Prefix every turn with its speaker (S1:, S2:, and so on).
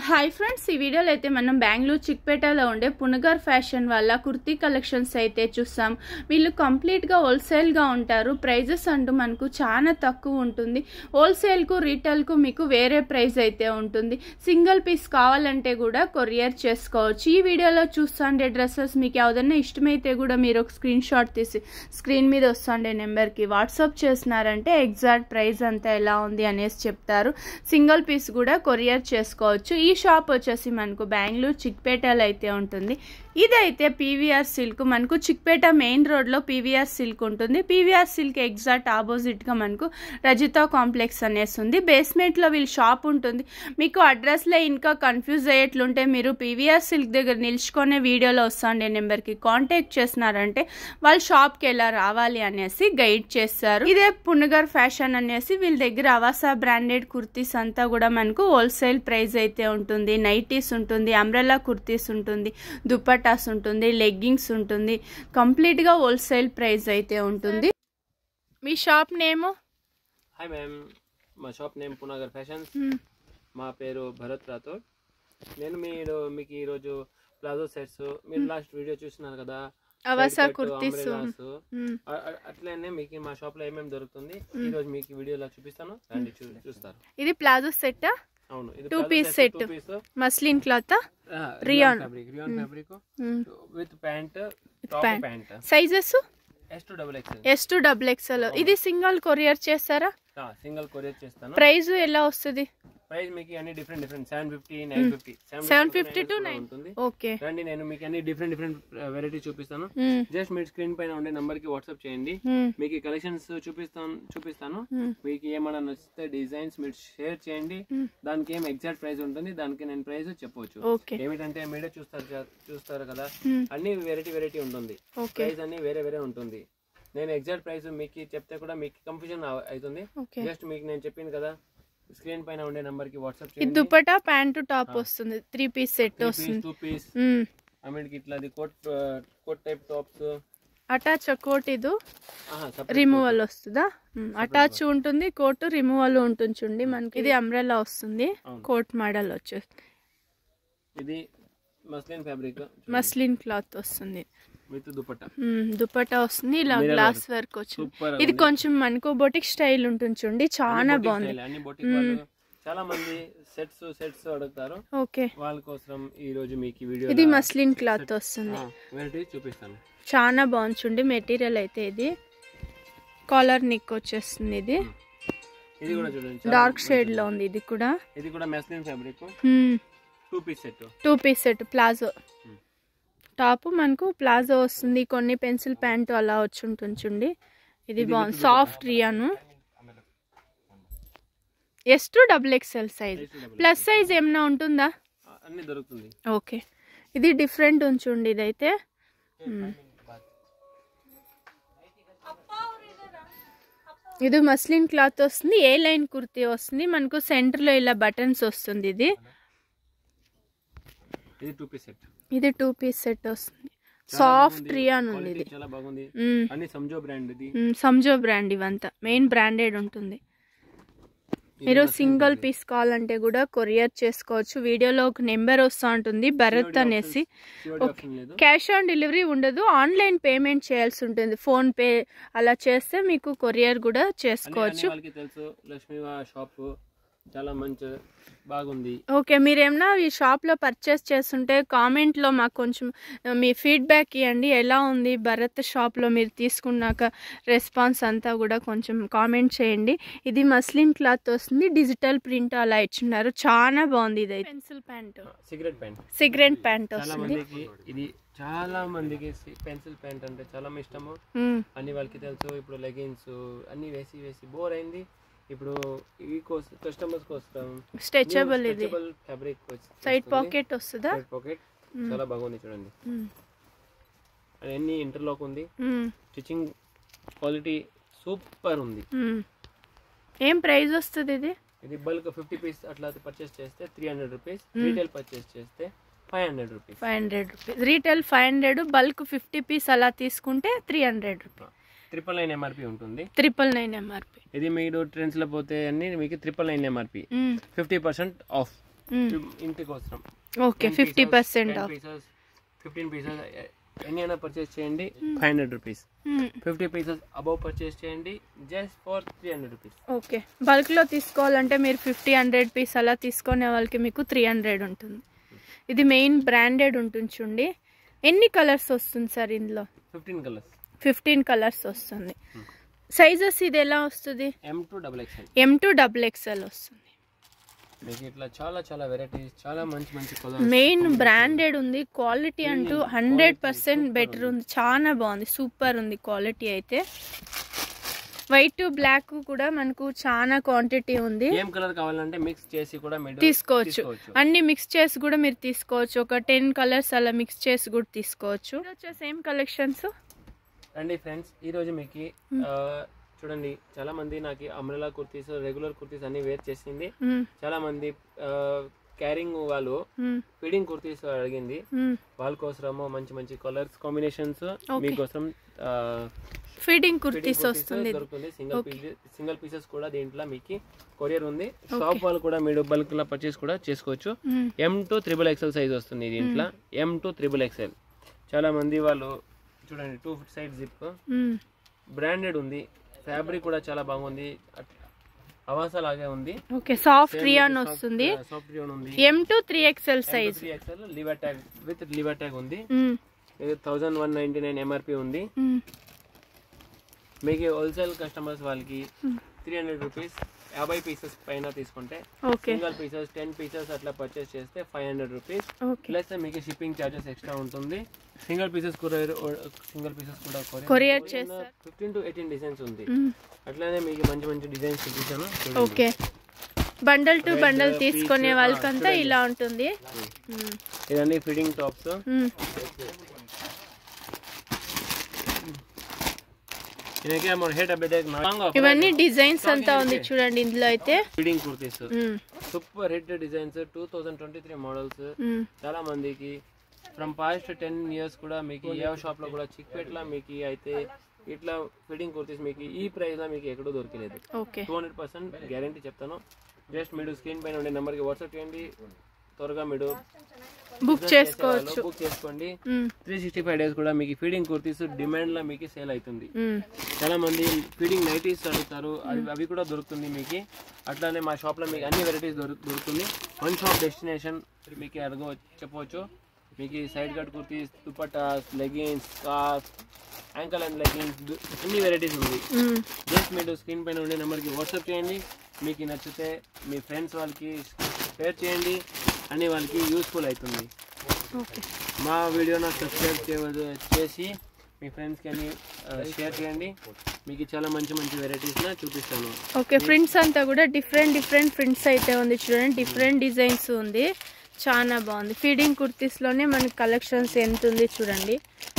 S1: Hi friends ఈ వీడియోలో అయితే మనం బెంగళూరు చిక్పేటలో ఉండే పునగర్ ఫ్యాషన్ వాళ్ళ కుర్తీ కలెక్షన్స్ అయితే చూసాం వీళ్ళు కంప్లీట్గా హోల్సేల్గా ఉంటారు ప్రైజెస్ అంటూ మనకు చాలా తక్కువ ఉంటుంది హోల్సేల్కు రీటైల్కు మీకు వేరే ప్రైస్ అయితే ఉంటుంది సింగిల్ పీస్ కావాలంటే కూడా కొరియర్ చేసుకోవచ్చు ఈ వీడియోలో చూస్తుండే డ్రెస్సెస్ మీకు ఏదైనా ఇష్టమైతే కూడా మీరు ఒక స్క్రీన్ షాట్ తీసి స్క్రీన్ మీద వస్తుండే నెంబర్కి వాట్సాప్ చేసినారంటే ఎగ్జాక్ట్ ప్రైస్ అంతా ఎలా ఉంది అనేసి చెప్తారు సింగిల్ పీస్ కూడా కొరియర్ చేసుకోవచ్చు ఈ షాప్ వచ్చేసి మనకు బెంగళూరు చిక్పేటలో అయితే ఉంటుంది ఇదైతే పీవీఆర్ సిల్క్ మనకు చిక్పేట మెయిన్ రోడ్లో పీవీఆర్ సిల్క్ ఉంటుంది పీవీఆర్ సిల్క్ ఎగ్జాక్ట్ ఆపోజిట్గా మనకు రజితా కాంప్లెక్స్ అనేసి ఉంది బేస్మెంట్లో వీళ్ళ షాప్ ఉంటుంది మీకు అడ్రస్లో ఇంకా కన్ఫ్యూజ్ అయ్యేట్లుంటే మీరు పీవీఆర్ సిల్క్ దగ్గర నిల్చుకునే వీడియోలో వస్తుండే నెంబర్కి కాంటాక్ట్ చేసినారంటే వాళ్ళ షాప్కి ఎలా రావాలి అనేసి గైడ్ చేస్తారు ఇదే పునగర్ ఫ్యాషన్ అనేసి వీళ్ళ దగ్గర అవాసా బ్రాండెడ్ కుర్తీస్ అంతా కూడా మనకు హోల్సేల్ ప్రైస్ అయితే ఉంటుంది నైటీస్ ఉంటుంది అంబ్రెల్లా కుర్తీస్ ఉంటుంది దుప్పటాస్ ఉంటుంది లెగ్గింగ్స్ ఉంటుంది కంప్లీట్గా హోల్సేల్ ప్రైస్ అయితే ఉంటుంది మీ షాప్ నేము
S2: హాయ్ మ్యామ్ మా షాప్ నేమ్ పునాగర్ ఫ్యాషన్స్ మా పేరు భరత్ రాథోడ్ నేను మీరు మీకు ఈరోజు ప్లాజో సెట్స్ మీరు లాస్ట్ వీడియో చూసినారు కదా
S1: Avasa
S2: Side cut,
S1: kurtis
S2: umbrellas. అ- అ- అట్లనే మీకు మా షాప్ లో ఏమేమి దొరుకుతుంది ఈ రోజు మీకు ఈ వీడియోలో చూపిస్తాను రండి చూ- చూస్తారు
S1: ఇది ప్లాజో సెట్
S2: అవును ఇది
S1: Two piece set. Muslin cloth Rayon.
S2: Fabric rayon fabric with pant top
S1: pant.
S2: Pant
S1: sizes
S2: S to double XL
S1: S to double XL ఇది సింగిల్ కొరియర్ చేస్తారా
S2: సింగిల్ కొరియర్ చేస్తాను
S1: ప్రైస్ ఎలా వస్తుంది
S2: ప్రైస్ మీకు అన్ని different different seven fifty nine fifty
S1: seven fifty to nine
S2: ఉంటుంది
S1: okay
S2: రండి నేను మీకు అన్ని డిఫరెంట్ డిఫరెంట్ వెరైటీ చూపిస్తాను జస్ట్ మీరు స్క్రీన్ పైన ఉండే నంబర్ కి వాట్సాప్ చేయండి మీకు ఈ కలెక్షన్స్ చూపిస్తాను చూపిస్తాను మీకు ఏమైనా నచ్చితే డిజైన్స్ మీరు షేర్ చేయండి దానికి ఏం ఎగ్జాక్ట్ ప్రైస్ ఉంటుంది దానికి నేను ప్రైస్ చెప్పవచ్చు
S1: ఓకే
S2: ఏమిటంటే మీరే చూస్తారు కదా- చూస్తారు కదా అన్ని వెరైటీ వెరైటీ ఉంటుంది
S1: ఓకే
S2: ప్రైస్ అన్ని వేరే వేరే ఉంటుంది నేను ఎగ్జాక్ట్ ప్రైస్ మీకు చెప్తే కూడా మీకు కన్ఫ్యూజన్ అవుతుంది
S1: ఓకే
S2: జస్ట్ మీకు నేను చెప్పింది కదా స్క్రీన్ పైన ఉండే నంబర్ కి వాట్సాప్
S1: ఇది
S2: చేయండి
S1: దుపట్టా ప్యాంటు టాప్ వస్తుంది త్రీ పీస్ సెట్ వస్తుంది
S2: టూ పీస్
S1: మ్మ్.
S2: ఆమెకి ఇట్లా అది coat coat type tops
S1: attach coat ఇది రిమూవల్ వస్తుందా అటాచ్ ఉంటుంది కోట్ రిమూవల్ ఉంటుంది చూడండి మనకి ఇది అంబ్రెల్లా వస్తుంది
S2: అవును.
S1: కోట్ మోడల్ వచ్చేసి
S2: ఇది మస్లిన్ ఫ్యాబ్రిక్
S1: మస్లిన్ క్లాత్ వస్తుంది
S2: విత్ దుపట్టా
S1: మ్మ్. దుపట్టా వస్తుంది ఇలా
S2: Mirror
S1: గ్లాస్ వర్క్ వచ్చింది
S2: సూపర్
S1: ఇది కొంచెం మనకు బొటిక్ స్టైల్ ఉంటుంది చూడండి చాలా బాగుంది
S2: అన్ని బొటిక్ వాళ్ళు చాలా మంది సెట్స్ సెట్స్ అడుగుతారు
S1: ఓకే
S2: వాళ్ళ కోసం ఈ రోజు మీకు ఈ వీడియో
S1: ఇది మస్లిన్ క్లాత్ వస్తుంది
S2: వెరైటీ చూపిస్తాను
S1: చాలా బాగుంది చూడండి మెటీరియల్ అయితే ఇది కాలర్ నిక్ వచ్చేస్తుంది ఇది
S2: ఇది కూడా చూడండి చాలా
S1: డార్క్ షేడ్ లో ఉంది ఇది కూడా
S2: ఇది కూడా muslin fabric two piece set
S1: two piece set palazzo top మనకు ప్లాజో వస్తుంది కొన్ని పెన్సిల్ ప్యాంట్ అలా వచ్చి ఉంటుంది చూడండి ఇది బాగుంది soft rayon S to double XL size plus size ఏమైనా ఉంటుందా
S2: అన్ని దొరుకుతుంది
S1: ఓకే ఇది డిఫరెంట్ ఉంచుండి ఇదైతే మ్మ్. ఇది మస్లిన్ క్లాత్ వస్తుంది ఏ లైన్ కుర్తీ వస్తుంది మనకు సెంటర్ లో ఇలా బటన్స్ వస్తుంది ఇది
S2: ఇది టూ పీస్ సెట్
S1: ఇది టూ పీస్ సెట్ వస్తుంది సాఫ్ట్ రియాన్ ఉంది ఇది
S2: చాలా బాగుంది
S1: మ్మ్.
S2: అన్ని సంజో బ్రాండ్ ఇది
S1: మ్మ్, సంజో బ్రాండ్ ఇవంతా మెయిన్ బ్రాండెడ్ ఉంటుంది మీరు సింగిల్ పీస్ కావాలంటే కూడా కొరియర్ చేసుకోవచ్చు వీడియోలో ఒక నెంబర్ వస్తూ ఉంటుంది భరత్ అనేసి
S2: COD ఆప్షన్ లేదు
S1: క్యాష్ ఆన్ డెలివరీ ఉండదు ఆన్లైన్ పేమెంట్ చేయాల్సి ఉంటుంది ఫోన్ పే అలా చేస్తే మీకు కొరియర్ కూడా
S2: అన్ని-
S1: చేసుకోవచ్చు
S2: అన్ని వాళ్ళకి తెలుసు లక్ష్మీ షాప్ చాలా మంచి బాగుంది
S1: ఓకే మీరేమన్నా ఈ షాప్లో పర్చేస్ చేస్తుంటే కామెంట్లో మాకు కొంచెం ఆ, మీ ఫీడ్బ్యాక్ ఇవ్వండి ఎలా ఉంది భరత్ షాప్లో మీరు తీసుకున్నాక రెస్పాన్స్ అంతా కూడా కొంచెం కామెంట్ చేయండి ఇది మస్లిన్ క్లాత్ వస్తుంది డిజిటల్ ప్రింట్ అలా ఇచ్చున్నారు చాలా బాగుంది ఇది pencil pant
S2: cigarette pant
S1: cigarette pant
S2: చాలా
S1: వస్తుంది
S2: మందికి ఇది చాలా మందికి పెన్సిల్ ప్యాంట్ అంటే చాలా ఇష్టము
S1: మ్మ్.
S2: అన్ని వాళ్ళకి తెలుసు ఇప్పుడు లెగిన్స్ అన్ని వేసి వేసి బోర్ అయింది ఇప్పుడు ఈ కోసం కస్టమర్స్ కోసం
S1: స్ట్రెచబుల్ ఇది
S2: ఫ్యాబ్రిక్
S1: సైడ్ పాకెట్ వస్తుందా
S2: సైడ్ పాకెట్ చాలా బాగుంది చూడండి
S1: మ్మ్.
S2: అన్ని ఇంటర్లాక్ ఉంది
S1: మ్మ్.
S2: స్టిచ్చింగ్ క్వాలిటీ సూపర్ ఉంది
S1: మ్మ్. ఏం ప్రైస్ వస్తుంది ఇది
S2: ఇది బల్క్ ఫిఫ్టీ పీస్ అట్లా పర్చేస్ చేస్తే three hundred rupees retail purchase చేస్తే five hundred rupees
S1: five hundred rupees retail five hundred bulk fifty piece అలా తీసుకుంటే three hundred rupees
S2: triple nine MRP ఉంటుంది
S1: ట్రిపుల్ నైన్ ఎంఆర్పి
S2: ఇది మీరు ట్రెండ్స్ లో పోతే అన్ని మీకు triple nine MRP fifty percent off ఇంటికి అవసరం
S1: okay fifty percent off
S2: pieces fifteen pieces ఎన్ని అయినా పర్చేస్ చేయండి five hundred rupees fifty pieces above purchase చేయండి just for three hundred rupees
S1: okay బల్క్లో తీసుకోవాలంటే మీరు ఫిఫ్టీ హండ్రెడ్ పీస్ అలా తీసుకునే వాళ్ళకి మీకు త్రీ హండ్రెడ్ ఉంటుంది ఇది మెయిన్ బ్రాండెడ్ ఉంటుంది చూడండి ఎన్ని కలర్స్ వస్తుంది సార్ ఇందులో
S2: ఫిఫ్టీన్ కలర్స్
S1: ఫిఫ్టీన్ కలర్స్ వస్తుంది సైజెస్ ఇది ఎలా వస్తుంది
S2: M to double XL
S1: M to double XL వస్తుంది
S2: మీకు ఇట్లా చాలా చాలా వెరైటీస్ చాలా మంచి మంచి కలర్స్
S1: మెయిన్ బ్రాండెడ్ ఉంది క్వాలిటీ అంటూ హండ్రెడ్ పర్సెంట్ బెటర్ ఉంది చాలా బాగుంది సూపర్ ఉంది క్వాలిటీ అయితే వైట్ టు బ్లాక్ కూడా మనకు చాలా క్వాంటిటీ ఉంది
S2: ఏం కలర్ కావాలంటే మిక్స్ చేసి కూడా మీరు
S1: తీసుకోవచ్చు అన్ని మిక్స్ చేసి కూడా మీరు తీసుకోవచ్చు ఒక టెన్ కలర్స్ అలా మిక్స్ చేసి కూడా తీసుకోవచ్చు సేమ్ కలెక్షన్స్
S2: రండి ఫ్రెండ్స్ ఈ రోజు మీకు ఆ, చూడండి చాలా మంది నాకు అమ్రలా కుర్తీస్ రెగ్యులర్ కుర్తీస్ అన్ని వేర్ చేసింది చాలా మంది క్యారింగ్ వాళ్ళు ఫీడింగ్ కుర్తీస్ అడిగింది వాళ్ళ కోసము మంచి మంచి కలర్స్ కాంబినేషన్స్ మీకోసం
S1: ఫీడింగ్ కుర్తీస్ వస్తుంది ఇది.
S2: దొరుకుతుంది సింగిల్ పీస్ సింగిల్ పీసెస్ కూడా దీంట్లో మీకు కొరియర్ ఉంది షాప్ వాళ్ళు కూడా మీరు బల్క్ లా పర్చేస్ కూడా చేసుకోవచ్చు
S1: మ్మ్.
S2: M to triple XL size వస్తుంది దీంట్లో ఎం టు త్రిబుల్ ఎక్స్ఎల్ చాలా మంది వాళ్ళు చూడండి టూ ఫిట్ సైడ్ జిప్
S1: మ్మ్.
S2: బ్రాండెడ్ ఉంది ఫ్యాబ్రిక్ కూడా చాలా బాగుంది అవాస లాగే ఉంది
S1: ఓకే సాఫ్ట్ రియాన్ వస్తుంది
S2: సాఫ్ట్ రియోన్ ఉంది
S1: M to three XL size
S2: three XL lever tag with lever tag ఉంది ఇది thousand one ninety nine MRP ఉంది మీకు హోల్సేల్ కస్టమర్స్ వాళ్ళకి త్రీ హండ్రెడ్ రూపీస్ యాభై పీసెస్ పైన తీసుకుంటే
S1: okay
S2: single pieces ten pieces అట్లా పర్చేస్ చేస్తే five hundred rupees
S1: okay
S2: plus మీకు షిప్పింగ్ ఛార్జెస్ ఎక్స్ట్రా ఉంటుంది single pieces courier single pieces కూడా
S1: Courier చేస్తారు.
S2: ఫిఫ్టీన్ టు ఎయిటీన్ డిజైన్స్ ఉంది
S1: మ్మ్.
S2: అట్లానే మీకు మంచి మంచి డిజైన్స్ చూపించాను చూడండి.
S1: ఓకే బండల్ టు బండల్ తీసుకునే వాళ్ళకంతా ఇలా ఉంటుంది మ్మ్.
S2: ఇవన్నీ ఫిడింగ్ టాప్స్
S1: మ్మ్.
S2: ಇದಕ್ಕೆ ಅಮೌಂಟ್ ಹೇಟ್ ಅಪ್ಡೇಟ್
S1: ఇవన్నీ డిజైన్స్ అంతా ఉంది చూడండి ఇందులో అయితే
S2: ఫిడింగ్ కుర్తీస్
S1: మ్మ్.
S2: Super hit designs two thousand twenty three models
S1: మ్మ్.
S2: చాలా మందికి ఫ్రమ్ పాస్ట్ టెన్ ఇయర్స్ కూడా మీకు ఏ షాప్ లో కూడా చిక్పేట్ల మీకు అయితే ఇట్లా ఫిడింగ్ కుర్తీస్ మీకు ఈ ప్రైస్ లో మీకు ఎక్కడో దొరికలేదు
S1: okay
S2: two hundred percent guarantee చెప్తాను జస్ట్ మీరు స్క్రీన్ పైన ఉండే నెంబర్ కి వాట్సాప్ చేయండి త్వరగా మీరు
S1: బుక్ చేసుకోవచ్చు
S2: బుక్ చేసుకోండి
S1: మ్మ్.
S2: త్రీ సిక్స్టీ ఫైవ్ డేస్ కూడా మీకు ఫీడింగ్ కుర్తీస్ డిమాండ్ లో మీకు సేల్ అవుతుంది
S1: మ్మ్.
S2: చాలా మంది ఫీడింగ్ నైటీస్ అడుగుతారు అవి అవి కూడా దొరుకుతుంది మీకు అట్లానే మా షాప్ లో మీకు అన్ని వెరైటీస్ దొరుకుతుంది వన్ షాప్ డెస్టినేషన్ మీకు అడగ చెప్పవచ్చు మీకు side cut kurtis dupattas leggings scarf ankle and leggings అన్ని వెరైటీస్ ఉంది
S1: మ్మ్.
S2: జస్ట్ మీరు స్క్రీన్ పైన ఉండే నెంబర్కి వాట్సాప్ చేయండి మీకు నచ్చితే మీ ఫ్రెండ్స్ వాళ్ళకి షేర్ చేయండి అని వాళ్ళకి యూస్ఫుల్ అవుతుంది
S1: ఓకే
S2: మా వీడియోను సబ్స్క్రైబ్ చేయవద్దు చేసి మీ ఫ్రెండ్స్కి అని షేర్ చేయండి మీకు చాలా మంచి మంచి వెరైటీస్ని చూపిస్తాను
S1: ఓకే ప్రింట్స్ అంతా కూడా డిఫరెంట్ డిఫరెంట్ ప్రింట్స్ అయితే ఉంది చూడండి డిఫరెంట్ డిజైన్స్ ఉంది చాలా బాగుంది ఫీడింగ్ కుర్తీస్లోనే మనకి కలెక్షన్స్ ఎంత ఉంది చూడండి